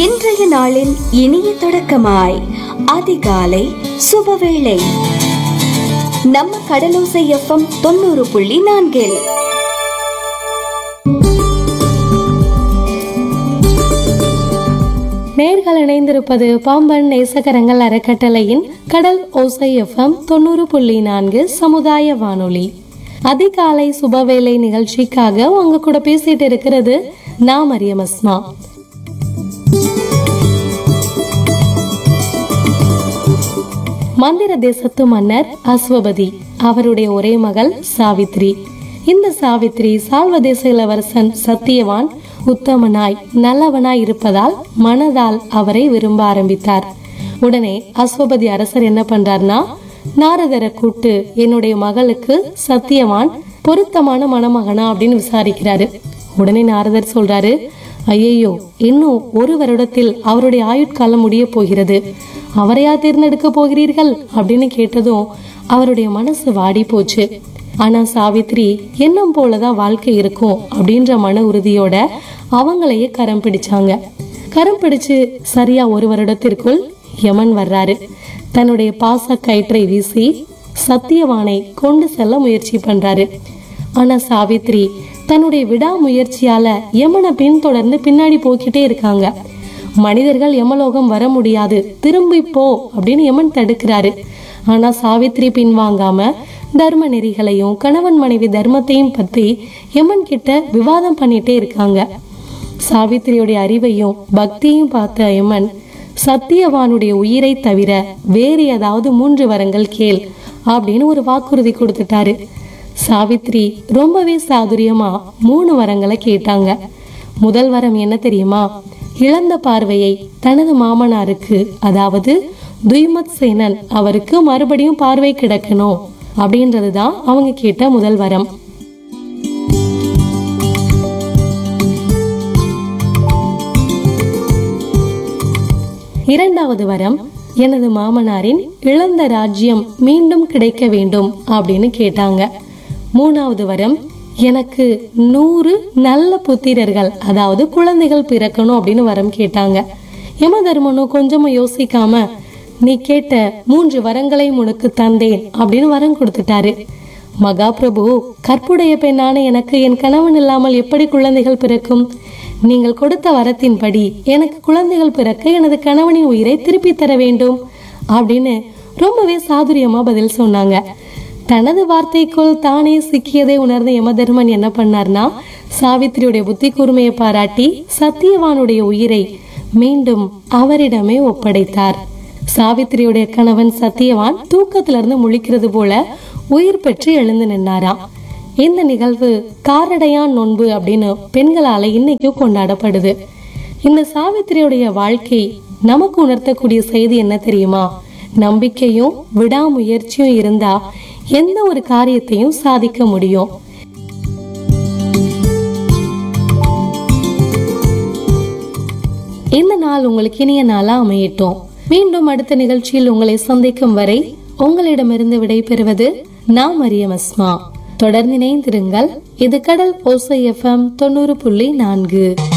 இன்றைய நாளின் இனிய தொடக்கமாய் அதிகாலை சுபவேளை நம்ம கடலோசை எஃப்எம் தொண்ணூறு புள்ளி நான்கில் நேர்கள் இணைந்திருப்பது பாம்பன் நேசகரங்கள் அறக்கட்டளையின் கடல் ஓசை எஃப்எம் தொண்ணூறு புள்ளி நான்கு சமுதாய வானொலி அதிகாலை சுபவேளை நிகழ்ச்சிக்காக உங்க கூட பேசிட்டு இருக்கிறது நான் மரியம் அஸ்மா மந்திர தேசத்து மன்னர் அஸ்வபதி அவருடைய ஒரே மகள் சாவித்ரி இந்த சாவித்ரி சால்வதேச இளவரசன் சத்தியவான் உத்தமனாய் நல்லவனாய் இருப்பதால் மனதால் அவரை விரும்ப ஆரம்பித்தார் உடனே அஸ்வபதி அரசர் என்ன பண்றார்னா நாரதரை கூட்டு என்னுடைய மகளுக்கு சத்தியவான் பொருத்தமான மணமகனா அப்படின்னு விசாரிக்கிறாரு உடனே நாரதர் சொல்றாரு ஐயையோ இன்னும் ஒரு வருடத்தில் அவருடைய ஆயுட்காலம் முடிய போகிறது அவரையா தேர்ந்தெடுக்க போகிறீர்கள் அப்படின்னு கேட்டதும் அவருடைய மனசு வாடி போச்சு ஆனா சாவித்ரி எண்ணம் போலதான் வாழ்க்கை இருக்கும் அப்படின்ற மன உறுதியோட அவங்களையே கரம் பிடிச்சாங்க கரம் பிடிச்சு சரியா ஒரு வருடத்திற்குள் யமன் வர்றாரு தன்னுடைய பாச கயிற்றை வீசி சத்தியவானை கொண்டு செல்ல முயற்சி பண்றாரு ஆனா சாவித்ரி தன்னுடைய விடாமுயற்சியால யமனை பின்தொடர்ந்து பின்னாடி போய்கிட்டே இருக்காங்க மனிதர்கள் யமலோகம் வர முடியாது திரும்பி போ அப்படின்னு யமன் தடுக்கிறாரு ஆனா சாவித்ரி பின்வாங்காம தர்ம நெறிகளையும் கணவன் மனைவி தர்மத்தையும் பத்தி யமன் கிட்ட விவாதம் பண்ணிட்டே இருக்காங்க சாவித்திரியுடைய அறிவையும் பக்தியையும் பார்த்த யமன் சத்தியவானுடைய உயிரை தவிர வேறு ஏதாவது மூன்று வரங்கள் கேள் அப்படின்னு ஒரு வாக்குறுதி கொடுத்துட்டாரு சாவித்ரி ரொம்பவே சாதுரியமா மூணு வரங்களை கேட்டாங்க முதல் வரம் என்ன தெரியுமா இழந்த பார்வையை தனது மாமனாருக்கு அதாவது துய்மத் சேனன் அவருக்கு மறுபடியும் பார்வை கிடைக்கணும் அப்படின்றதுதான் அவங்க கேட்ட முதல் வரம் இரண்டாவது வரம் எனது மாமனாரின் இழந்த ராஜ்யம் மீண்டும் கிடைக்க வேண்டும் அப்படின்னு கேட்டாங்க மூணாவது வரம் எனக்கு நூறு நல்ல புத்திரர்கள் அதாவது குழந்தைகள் பிறக்கணும் அப்படின்னு வரம் கேட்டாங்க யமதர்மனும் கொஞ்சமும் யோசிக்காம நீ கேட்ட மூன்று வரங்களை உனக்கு தந்தேன் அப்படின்னு வரம் கொடுத்துட்டாரு மகாபிரபு கற்புடைய பெண்ணான எனக்கு என் கணவன் இல்லாமல் எப்படி குழந்தைகள் பிறக்கும் நீங்கள் கொடுத்த வரத்தின்படி எனக்கு குழந்தைகள் பிறக்க எனது கணவனின் உயிரை திருப்பி தர வேண்டும் அப்படின்னு ரொம்பவே சாதுரியமா பதில் சொன்னாங்க தனது வார்த்தைக்குள் தானே சிக்கியதை உணர்ந்த யமதர்மன் என்ன பண்ணார்னா சாவித்திரியுடைய புத்தி கூர்மையை பாராட்டி சத்தியவானுடைய உயிரை மீண்டும் அவரிடமே ஒப்படைத்தார் சாவித்திரியுடைய கணவன் சத்தியவான் தூக்கத்துல இருந்து முழிக்கிறது போல உயிர் பெற்று எழுந்து நின்னாராம் இந்த நிகழ்வு காரடையான் நோன்பு அப்படின்னு பெண்களால இன்னைக்கும் கொண்டாடப்படுது இந்த சாவித்திரியுடைய வாழ்க்கை நமக்கு உணர்த்தக்கூடிய செய்தி என்ன தெரியுமா நம்பிக்கையும் விடாமுயற்சியும் இருந்தா எந்த ஒரு காரியத்தையும் சாதிக்க முடியும் இந்த நாள் உங்களுக்கு இனிய நாளா அமையட்டும் மீண்டும் அடுத்த நிகழ்ச்சியில் உங்களை சந்திக்கும் வரை உங்களிடமிருந்து விடைபெறுவது நான் மரியம் அஸ்மா தொடர்ந்து இணைந்திருங்கள் இது கடல் ஓசை எஃப்எம் தொண்ணூறு புள்ளி நான்கு